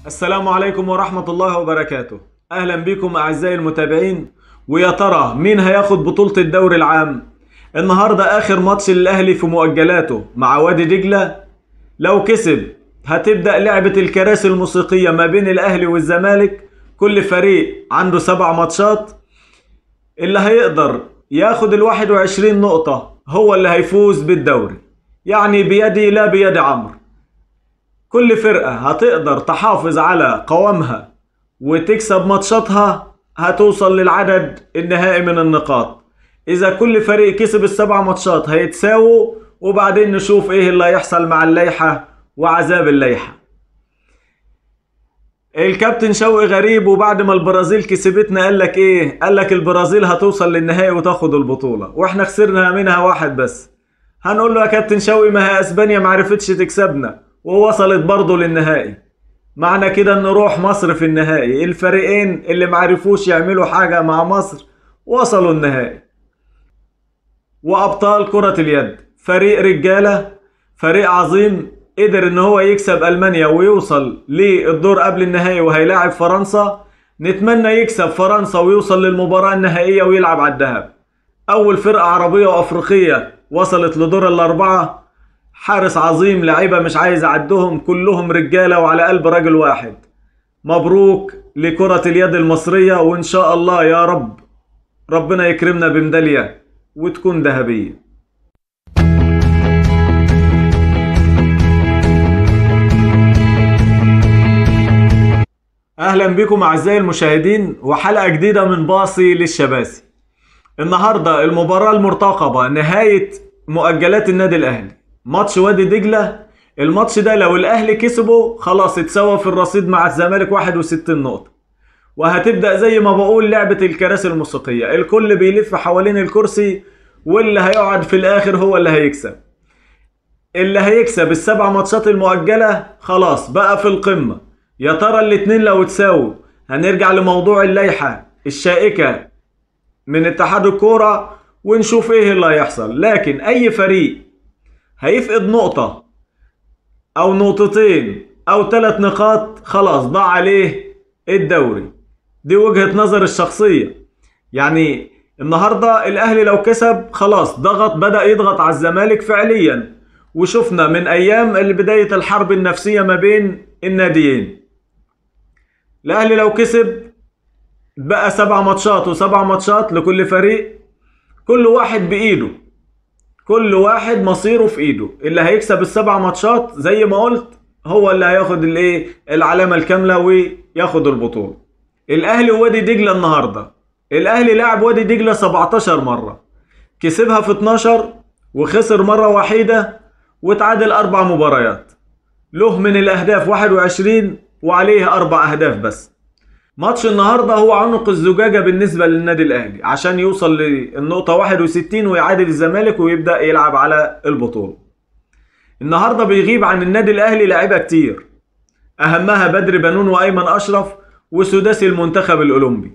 السلام عليكم ورحمة الله وبركاته أهلا بكم أعزائي المتابعين ويا ترى مين هياخد بطولة الدوري العام النهاردة آخر ماتش للأهلي في مؤجلاته مع وادي دجلة لو كسب هتبدأ لعبة الكراسي الموسيقية ما بين الأهلي والزمالك كل فريق عنده سبع ماتشات اللي هيقدر ياخد الواحد وعشرين نقطة هو اللي هيفوز بالدوري يعني بيدي لا بيد عمرو كل فرقة هتقدر تحافظ على قوامها وتكسب ماتشاتها هتوصل للعدد النهائي من النقاط إذا كل فريق كسب السبع ماتشات هيتساووا وبعدين نشوف إيه اللي هيحصل مع الليحة وعذاب الليحة الكابتن شوقي غريب وبعد ما البرازيل كسبتنا قال لك ايه قال لك البرازيل هتوصل للنهائي وتاخد البطولة واحنا خسرنا منها واحد بس هنقول له يا كابتن شوقي ما هي اسبانيا ما عرفتش تكسبنا ووصلت برضه للنهائي معنى كده ان نروح مصر في النهائي الفريقين اللي معرفوش يعملوا حاجة مع مصر وصلوا النهائي وابطال كرة اليد فريق رجالة فريق عظيم قدر ان هو يكسب المانيا ويوصل للدور قبل النهائي وهيلاعب فرنسا نتمنى يكسب فرنسا ويوصل للمباراة النهائية ويلعب على الذهب اول فرقة عربية وافريقية وصلت لدور الاربعة حارس عظيم لعيبة مش عايز اعدهم كلهم رجالة وعلى قلب راجل واحد مبروك لكرة اليد المصرية وان شاء الله يا رب ربنا يكرمنا بميدالية وتكون ذهبية اهلا بكم اعزائي المشاهدين وحلقه جديده من باصي للشباسي النهارده المباراه المرتقبه نهايه مؤجلات النادي الاهلي ماتش وادي دجله الماتش ده لو الاهلي كسبه خلاص اتساوى في الرصيد مع الزمالك 61 نقطه وهتبدا زي ما بقول لعبه الكراسي الموسيقيه الكل بيلف حوالين الكرسي واللي هيقعد في الاخر هو اللي هيكسب اللي هيكسب السبع ماتشات المؤجله خلاص بقى في القمه يا ترى الاتنين لو اتساووا هنرجع لموضوع اللائحة الشائكة من اتحاد الكورة ونشوف ايه اللي هيحصل لكن اي فريق هيفقد نقطة او نقطتين او ثلاث نقاط خلاص ضاع عليه الدوري دي وجهة نظر الشخصية يعني النهاردة الاهلي لو كسب خلاص ضغط بدأ يضغط على الزمالك فعليا وشفنا من ايام اللي بداية الحرب النفسية ما بين الناديين الاهلي لو كسب بقى سبع ماتشات وسبع ماتشات لكل فريق كل واحد بايده كل واحد مصيره في ايده اللي هيكسب السبع ماتشات زي ما قلت هو اللي هياخد الايه العلامه الكامله وياخد البطوله الاهلي ووادي دجله النهارده الاهلي لعب وادي دجله 17 مره كسبها في 12 وخسر مره وحيده وتعادل اربع مباريات له من الاهداف 21 وعليه اربع اهداف بس ماتش النهارده هو عنق الزجاجه بالنسبه للنادي الاهلي عشان يوصل للنقطه 61 ويعادل الزمالك ويبدا يلعب على البطوله النهارده بيغيب عن النادي الاهلي لاعيبه كتير اهمها بدر بنون وايمن اشرف وسداسي المنتخب الاولمبي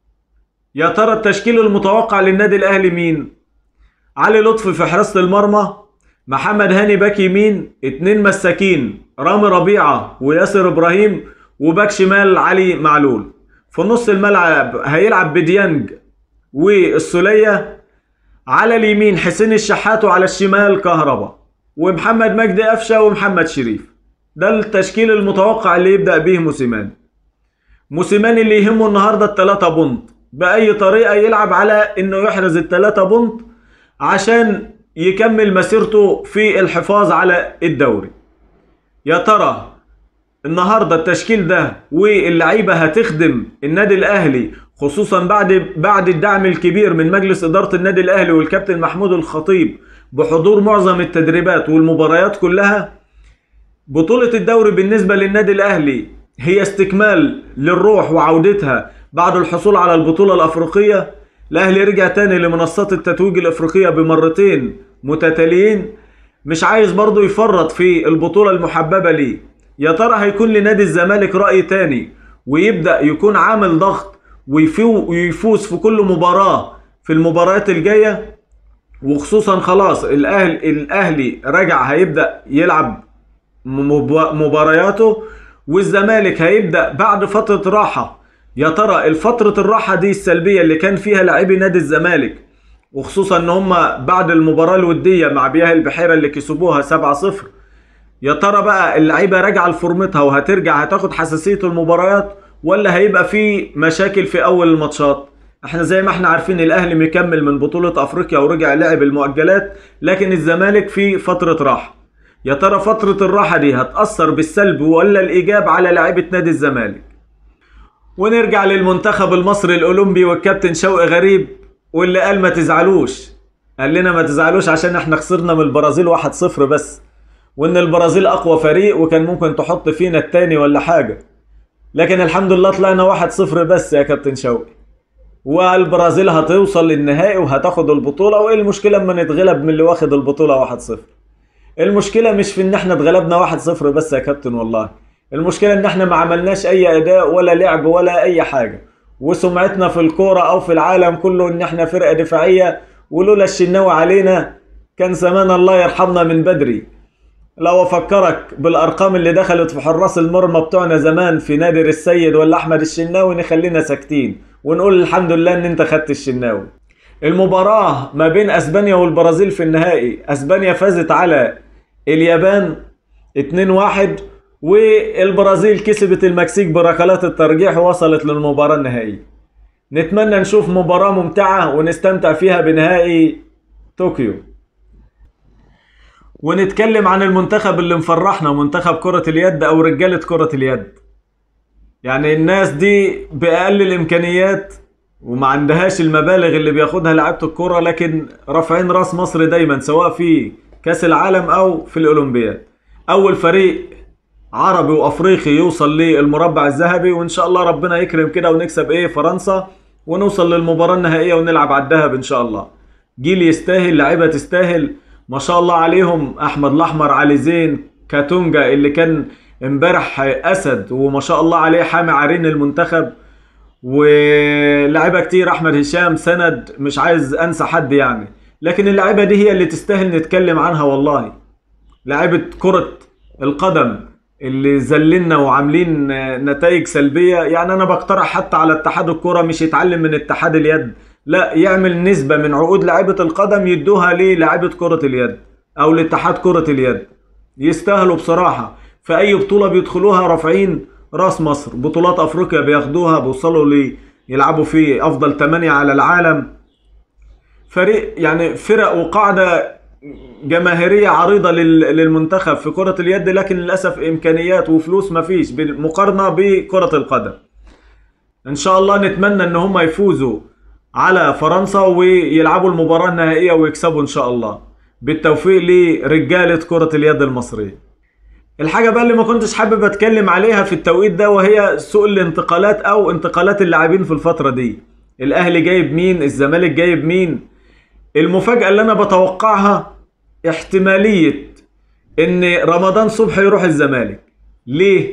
يا ترى التشكيل المتوقع للنادي الاهلي مين علي لطفي في حراسه المرمى محمد هاني باك يمين اتنين مساكين رامي ربيعة وياسر ابراهيم وباك شمال علي معلول في نص الملعب هيلعب بديانج والسولية على اليمين حسين الشحات وعلى الشمال كهربا ومحمد مجدي قفشة ومحمد شريف ده التشكيل المتوقع اللي يبدأ به موسيماني موسيماني اللي يهمه النهاردة التلاتة بونت بأي طريقة يلعب على انه يحرز التلاتة بونت عشان يكمل مسيرته في الحفاظ على الدوري يا ترى النهارده التشكيل ده واللعيبه هتخدم النادي الاهلي خصوصا بعد بعد الدعم الكبير من مجلس اداره النادي الاهلي والكابتن محمود الخطيب بحضور معظم التدريبات والمباريات كلها بطوله الدوري بالنسبه للنادي الاهلي هي استكمال للروح وعودتها بعد الحصول على البطوله الافريقيه الاهلي رجع تاني لمنصات التتويج الافريقيه بمرتين متتاليين مش عايز برضه يفرط في البطوله المحببه ليه يا ترى هيكون لنادي الزمالك راي تاني ويبدا يكون عامل ضغط ويفوز في كل مباراه في المباريات الجايه وخصوصا خلاص الاهلي الاهلي رجع هيبدا يلعب مبارياته والزمالك هيبدا بعد فتره راحه يا ترى الفتره الراحه دي السلبيه اللي كان فيها لاعبي نادي الزمالك وخصوصا ان هم بعد المباراه الوديه مع بياه البحيره اللي كسبوها 7-0 يا ترى بقى اللعيبه راجعه لفورمتها وهترجع هتاخد حساسيه المباريات ولا هيبقى في مشاكل في اول الماتشات احنا زي ما احنا عارفين الاهلي مكمل من بطوله افريقيا ورجع لعب المؤجلات لكن الزمالك في فتره راحه يا ترى فتره الراحه دي هتاثر بالسلب ولا الايجاب على لاعيبه نادي الزمالك ونرجع للمنتخب المصري الاولمبي والكابتن شوقي غريب واللي قال ما تزعلوش قال لنا ما تزعلوش عشان احنا خسرنا من البرازيل 1-0 بس وان البرازيل اقوى فريق وكان ممكن تحط فينا التاني ولا حاجه لكن الحمد لله طلعنا 1-0 بس يا كابتن شوقي والبرازيل هتوصل للنهائي وهتاخد البطوله وايه المشكله اما نتغلب من اللي واخد البطوله 1-0 المشكله مش في ان احنا اتغلبنا 1-0 بس يا كابتن والله المشكله ان احنا ما عملناش اي اداء ولا لعب ولا اي حاجه وسمعتنا في الكوره او في العالم كله ان احنا فرقه دفاعيه ولولا الشناوي علينا كان زمان الله يرحمنا من بدري لو افكرك بالارقام اللي دخلت في حراس المرمى بتوعنا زمان في نادر السيد ولا احمد الشناوي نخلينا ساكتين ونقول الحمد لله ان انت خدت الشناوي المباراة ما بين اسبانيا والبرازيل في النهائي اسبانيا فازت على اليابان 2-1 والبرازيل كسبت المكسيك بركلات الترجيح ووصلت للمباراة النهائية نتمنى نشوف مباراة ممتعة ونستمتع فيها بنهائي طوكيو ونتكلم عن المنتخب اللي مفرحنا منتخب كرة اليد او رجالة كرة اليد يعني الناس دي بأقل الامكانيات وما عندهاش المبالغ اللي بياخدها لعيبة الكرة لكن رافعين راس مصر دايما سواء في كاس العالم او في الاولمبياد اول فريق عربي وافريقي يوصل للمربع الذهبي وان شاء الله ربنا يكرم كده ونكسب ايه فرنسا ونوصل للمباراة النهائية ونلعب على الذهب ان شاء الله جيل يستاهل لعيبة تستاهل ما شاء الله عليهم احمد الاحمر علي زين كاتونجا اللي كان امبارح اسد وما شاء الله عليه حامي عرين المنتخب ولاعيبه كتير احمد هشام سند مش عايز انسى حد يعني لكن اللعيبه دي هي اللي تستاهل نتكلم عنها والله لعيبه كره القدم اللي زلنا وعاملين نتائج سلبيه يعني انا بقترح حتى على اتحاد الكره مش يتعلم من اتحاد اليد لا يعمل نسبه من عقود لعيبه القدم يدوها للاعيبه كره اليد او لاتحاد كره اليد يستاهلوا بصراحه في اي بطوله بيدخلوها رافعين راس مصر بطولات افريقيا بياخدوها بيوصلوا لي يلعبوا في افضل 8 على العالم فريق يعني فرق وقاعده جماهيريه عريضه للمنتخب في كره اليد لكن للاسف امكانيات وفلوس مفيش بالمقارنه بكره القدم ان شاء الله نتمنى ان هم يفوزوا على فرنسا ويلعبوا المباراه النهائيه ويكسبوا ان شاء الله بالتوفيق لرجاله كره اليد المصريه الحاجة بقى اللي ما كنتش حابب اتكلم عليها في التوقيت ده وهي سوق الانتقالات او انتقالات اللاعبين في الفترة دي الاهلي جايب مين الزمالك جايب مين المفاجأة اللي انا بتوقعها احتمالية ان رمضان صبحي يروح الزمالك ليه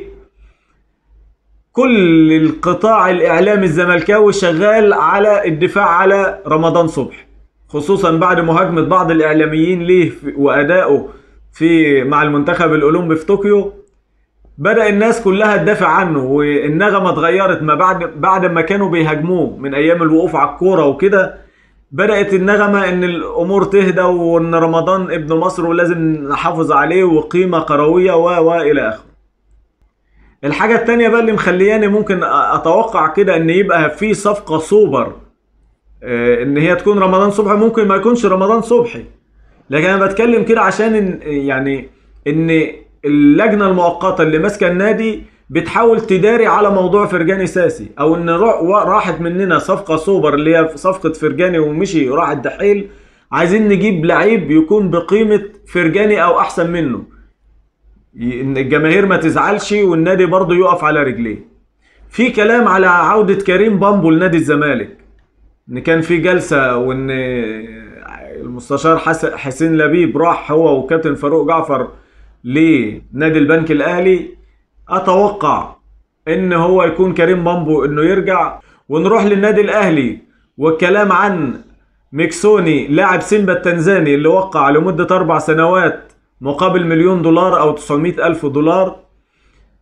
كل القطاع الاعلامي الزملكاوي شغال على الدفاع على رمضان صبحي خصوصا بعد مهاجمة بعض الاعلاميين ليه وادائه في مع المنتخب الاولمبي في طوكيو بدا الناس كلها تدافع عنه والنغمه اتغيرت ما بعد بعد ما كانوا بيهاجموه من ايام الوقوف على الكوره وكده بدات النغمه ان الامور تهدى وان رمضان ابن مصر ولازم نحافظ عليه وقيمه كرويه و و الى اخره الحاجه التانية بقى اللي مخلياني ممكن اتوقع كده ان يبقى في صفقه سوبر ان هي تكون رمضان صبحي ممكن ما يكونش رمضان صبحي لكن انا بتكلم كده عشان إن يعني ان اللجنه المؤقته اللي ماسكه النادي بتحاول تداري على موضوع فرجاني ساسي او ان راحت مننا صفقه سوبر اللي هي صفقه فرجاني ومشي راح الدحيل عايزين نجيب لعيب يكون بقيمه فرجاني او احسن منه ان الجماهير ما تزعلش والنادي برضه يقف على رجليه في كلام على عوده كريم بامبو لنادي الزمالك ان كان في جلسه وان المستشار حسين لبيب راح هو وكابتن فاروق جعفر لنادي البنك الاهلي اتوقع ان هو يكون كريم بامبو انه يرجع ونروح للنادي الاهلي والكلام عن ميكسوني لاعب سيمبا التنزاني اللي وقع لمدة أربع سنوات مقابل مليون دولار أو 900 ألف دولار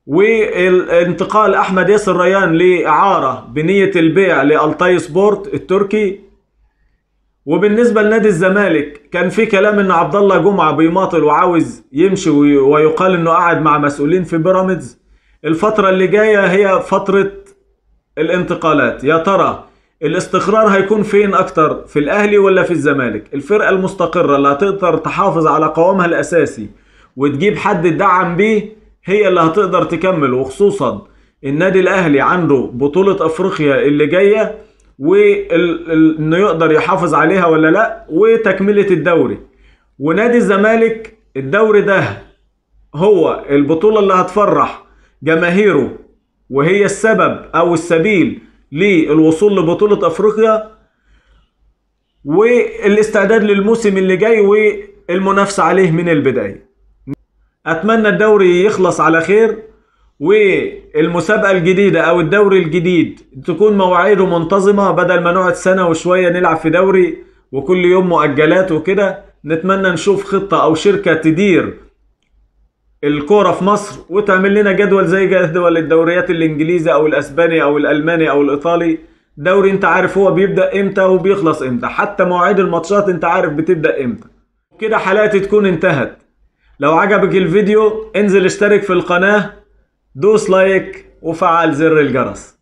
وانتقال احمد ياسر ريان لاعاره بنيه البيع لالتاي سبورت التركي وبالنسبه لنادي الزمالك كان في كلام ان عبد الله جمعه بيماطل وعاوز يمشي وي- ويقال انه قاعد مع مسؤولين في بيراميدز الفتره اللي جايه هي فتره الانتقالات يا ترى الاستقرار هيكون فين اكتر في الاهلي ولا في الزمالك الفرقه المستقره اللي هتقدر تحافظ على قوامها الاساسي وتجيب حد تدعم بيه هي اللي هتقدر تكمل وخصوصا النادي الاهلي عنده بطوله افريقيا اللي جايه وانه يقدر يحافظ عليها ولا لا وتكمله الدوري ونادي الزمالك الدوري ده هو البطولة اللي هتفرح جماهيره وهي السبب أو السبيل للوصول لبطولة أفريقيا والاستعداد للموسم اللي جاي والمنافسة عليه من البداية أتمنى الدوري يخلص على خير والمسابقة الجديدة أو الدوري الجديد تكون مواعيده منتظمة بدل ما نقعد سنة وشوية نلعب في دوري وكل يوم مؤجلات وكده نتمنى نشوف خطة أو شركة تدير الكورة في مصر وتعمل لنا جدول زي جدول الدوريات الإنجليزي أو الأسباني أو الألماني أو الإيطالي دوري أنت عارف هو بيبدأ إمتى وبيخلص إمتى حتى مواعيد الماتشات أنت عارف بتبدأ إمتى كده حلقتي تكون انتهت لو عجبك الفيديو انزل اشترك في القناة دوس لايك وفعل زر الجرس